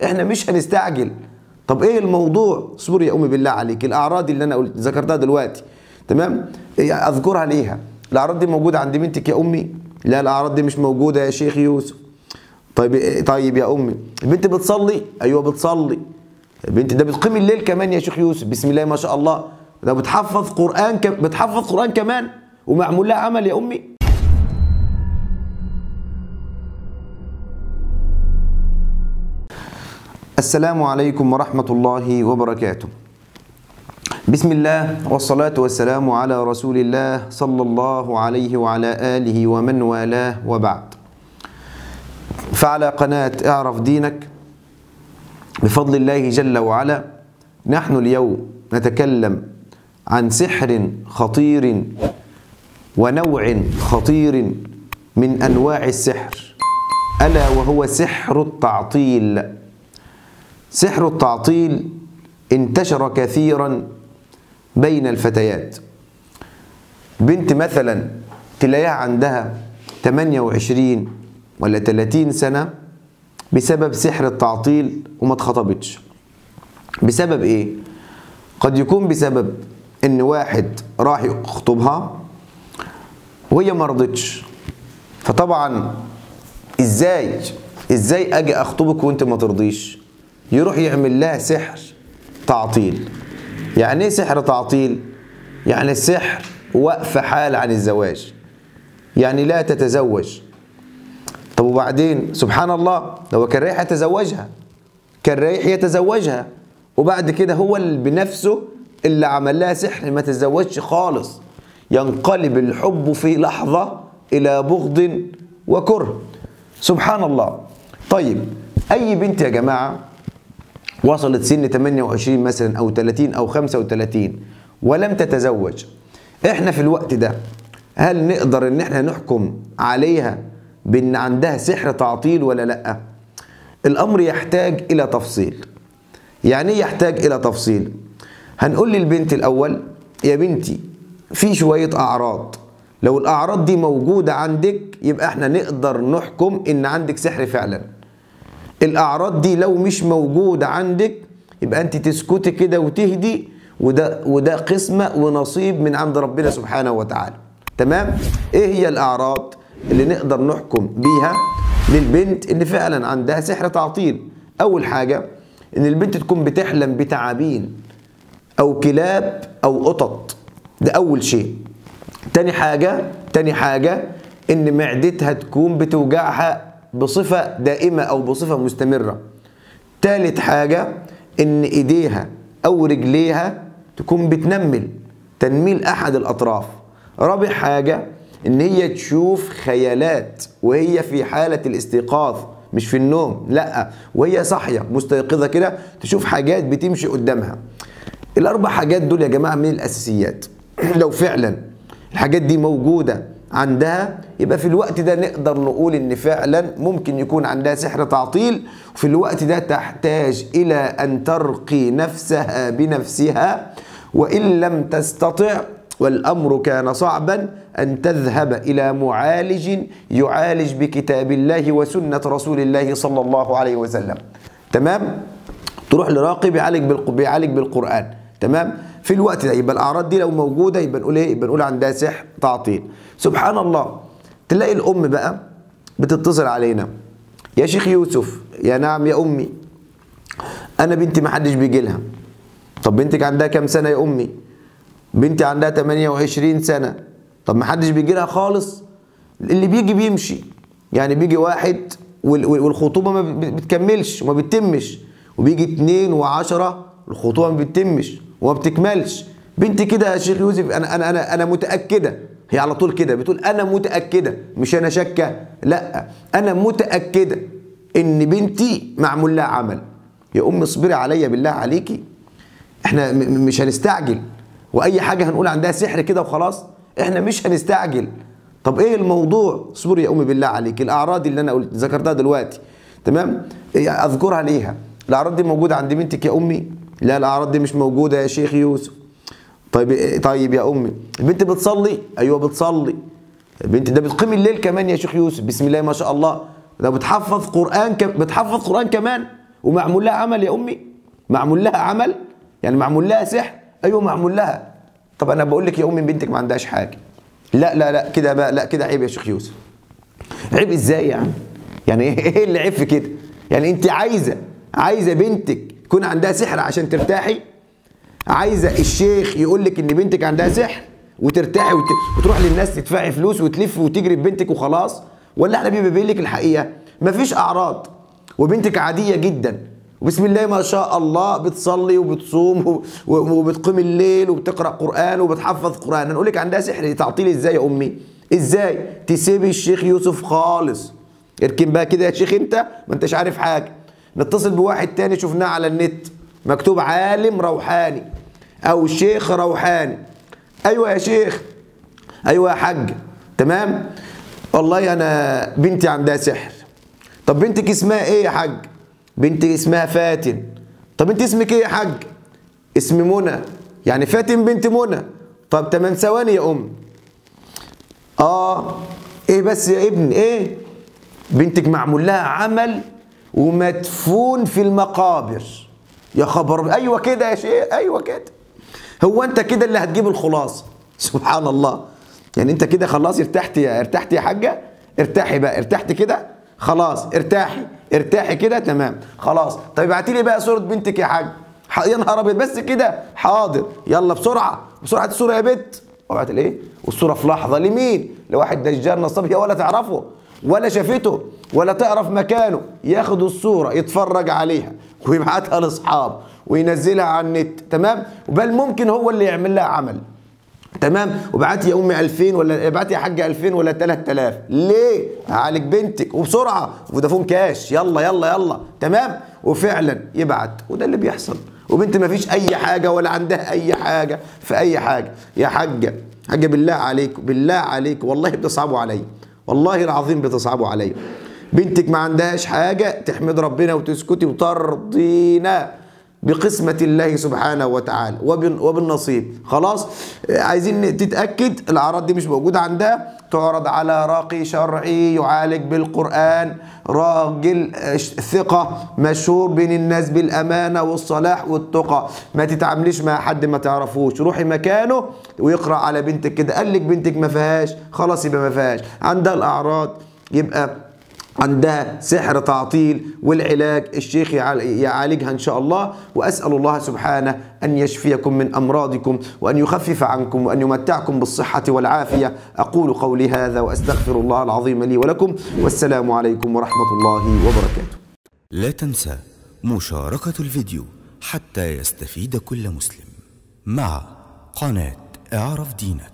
احنا مش هنستعجل طب ايه الموضوع اصبر يا امي بالله عليك الاعراض اللي انا قلت ذكرتها دلوقتي تمام إيه، اذكرها ليها الاعراض دي موجوده عند بنتك يا امي لا الاعراض دي مش موجوده يا شيخ يوسف طيب إيه، طيب يا امي البنت بتصلي ايوه بتصلي البنت ده بتقيم الليل كمان يا شيخ يوسف بسم الله ما شاء الله ده بتحفظ قران ك... بتحفظ قران كمان ومعمول لها عمل يا امي السلام عليكم ورحمة الله وبركاته بسم الله والصلاة والسلام على رسول الله صلى الله عليه وعلى آله ومن والاه وبعد فعلى قناة اعرف دينك بفضل الله جل وعلا نحن اليوم نتكلم عن سحر خطير ونوع خطير من أنواع السحر ألا وهو سحر التعطيل سحر التعطيل انتشر كثيرا بين الفتيات بنت مثلا تلاقيها عندها 28 ولا 30 سنة بسبب سحر التعطيل وما اتخطبتش بسبب ايه؟ قد يكون بسبب ان واحد راح يخطبها وهي ما رضتش فطبعا ازاي ازاي اجي اخطبك وانت ما ترضيش يروح يعمل لها سحر تعطيل يعني ايه سحر تعطيل يعني السحر وقف حال عن الزواج يعني لا تتزوج طب وبعدين سبحان الله لو كان رايح يتزوجها كان رايح يتزوجها وبعد كده هو اللي بنفسه اللي عمل لها سحر ما تتزوجش خالص ينقلب الحب في لحظة إلى بغض وكره سبحان الله طيب أي بنت يا جماعة وصلت سن 28 مثلا او 30 او 35 ولم تتزوج احنا في الوقت ده هل نقدر ان احنا نحكم عليها بان عندها سحر تعطيل ولا لا الامر يحتاج الى تفصيل يعني ايه يحتاج الى تفصيل هنقول للبنت الاول يا بنتي في شويه اعراض لو الاعراض دي موجوده عندك يبقى احنا نقدر نحكم ان عندك سحر فعلا الاعراض دي لو مش موجوده عندك يبقى انت تسكتي كده وتهدي وده وده قسمه ونصيب من عند ربنا سبحانه وتعالى تمام ايه هي الاعراض اللي نقدر نحكم بيها للبنت ان فعلا عندها سحر تعطيل اول حاجه ان البنت تكون بتحلم بتعابين او كلاب او قطط ده اول شيء تاني حاجه تاني حاجه ان معدتها تكون بتوجعها بصفة دائمة أو بصفة مستمرة تالت حاجة إن إيديها أو رجليها تكون بتنمل تنميل أحد الأطراف رابع حاجة إن هي تشوف خيالات وهي في حالة الاستيقاظ مش في النوم لا وهي صاحية مستيقظة كده تشوف حاجات بتمشي قدامها الأربع حاجات دول يا جماعة من الأساسيات لو فعلا الحاجات دي موجودة عندها يبقى في الوقت ده نقدر نقول ان فعلا ممكن يكون عندها سحر تعطيل وفي الوقت ده تحتاج الى ان ترقي نفسها بنفسها وان لم تستطع والامر كان صعبا ان تذهب الى معالج يعالج بكتاب الله وسنه رسول الله صلى الله عليه وسلم تمام تروح لراقي بيعالج بيعالج بالقران تمام في الوقت ده يبقى الاعراض دي لو موجوده يبقى نقول ايه يبقى نقول عندها سحر تعطيل سبحان الله تلاقي الام بقى بتتصل علينا يا شيخ يوسف يا نعم يا امي انا بنتي ما حدش بيجي لها طب بنتك عندها كام سنه يا امي بنتي عندها 28 سنه طب ما حدش بيجي لها خالص اللي بيجي بيمشي يعني بيجي واحد والخطوبه ما بتكملش وما بتتمش وبيجي اتنين وعشرة الخطوبه ما بتتمش وما بتكملش بنتي كده يا شيخ يوسف انا انا انا انا متاكده هي على طول كده بتقول انا متاكده مش انا شاكه لا انا متاكده ان بنتي معمول لها عمل يا ام اصبري عليا بالله عليكي احنا مش هنستعجل واي حاجه هنقول عندها سحر كده وخلاص احنا مش هنستعجل طب ايه الموضوع اصبري يا امي بالله عليك الاعراض اللي انا قلت ذكرتها دلوقتي تمام اذكرها ليها الاعراض دي موجوده عند بنتك يا امي لا الاعراض دي مش موجوده يا شيخ يوسف طيب طيب يا امي البنت بتصلي ايوه بتصلي البنت ده بتقيم الليل كمان يا شيخ يوسف بسم الله ما شاء الله ده بتحفظ قران ك... بتحفظ قران كمان ومعمول لها عمل يا امي معمول لها عمل يعني معمول لها سحر ايوه معمول لها طب انا بقول لك يا امي بنتك ما عندهاش حاجه لا لا لا كده بقى لا كده عيب يا شيخ يوسف عيب ازاي يعني يعني ايه اللي عيب في كده يعني انت عايزه عايزه بنتك يكون عندها سحر عشان ترتاحي عايزه الشيخ يقول لك ان بنتك عندها سحر وترتاحي وت... وتروح للناس تدفعي فلوس وتلف وتجري ببنتك وخلاص ولا احنا بيبين لك الحقيقه مفيش اعراض وبنتك عاديه جدا وبسم الله ما شاء الله بتصلي وبتصوم و- و- وبتقيم الليل وبتقرا قران وبتحفظ قران نقول لك عندها سحر تعطيل ازاي يا امي ازاي تسيبي الشيخ يوسف خالص اركن بقى كده يا شيخ انت ما انتش عارف حاجه نتصل بواحد تاني شفناه على النت مكتوب عالم روحاني او شيخ روحاني ايوه يا شيخ ايوه يا حاج تمام والله انا بنتي عندها سحر طب بنتك اسمها ايه يا حاج بنتي اسمها فاتن طب انت اسمك ايه يا حاج اسم منى يعني فاتن بنت منى طب تمام ثواني يا ام اه ايه بس يا ابن ايه بنتك معمول لها عمل ومدفون في المقابر يا خبر ايوه كده يا شيخ ايوه كده هو انت كده اللي هتجيب الخلاصه سبحان الله يعني انت كده خلاص ارتحت يا ارتحت يا حاجه ارتاحي بقى ارتحت كده خلاص ارتاحي ارتاحي كده تمام خلاص طيب ابعتي لي بقى صوره بنتك يا حاج ح- يا نهار ابيض بس كده حاضر يلا بسرعه بسرعه الصوره يا بت وبعت الايه والصوره في لحظه لمين لواحد دجال نصاب هي ولا تعرفه ولا شافته ولا تعرف مكانه ياخد الصوره يتفرج عليها ويبعتها لاصحابه وينزلها على النت تمام بل ممكن هو اللي يعمل لها عمل تمام وبعت يا امي 2000 ولا ابعت يا حاجه 2000 ولا 3000 ليه اعالج بنتك وبسرعه فودافون كاش يلا يلا يلا تمام وفعلا يبعت وده اللي بيحصل وبنت ما فيش اي حاجه ولا عندها اي حاجه في اي حاجه يا حاجه حاجه بالله عليك بالله عليك والله بتصعبوا عليا والله العظيم بتصعبوا عليا بنتك ما عندهاش حاجه تحمد ربنا وتسكتي وترضينا بقسمة الله سبحانه وتعالى وبال- وبالنصيب خلاص آه، عايزين تتأكد الأعراض دي مش موجودة عندها تعرض على راقي شرعي يعالج بالقرآن راجل آه، ش- ثقة مشهور بين الناس بالأمانة والصلاح والتقى ما تتعامليش مع حد ما تعرفوش روحي مكانه ويقرأ على بنتك كده قال لك بنتك ما فيهاش خلاص يبقى ما فيهاش عندها الأعراض يبقى عندها سحر تعطيل والعلاج الشيخ يعال- يعالجها ان شاء الله واسال الله سبحانه ان يشفيكم من امراضكم وان يخفف عنكم وان يمتعكم بالصحه والعافيه اقول قولي هذا واستغفر الله العظيم لي ولكم والسلام عليكم ورحمه الله وبركاته لا تنسى مشاركة الفيديو حتى يستفيد كل مسلم مع قناة اعرف دينك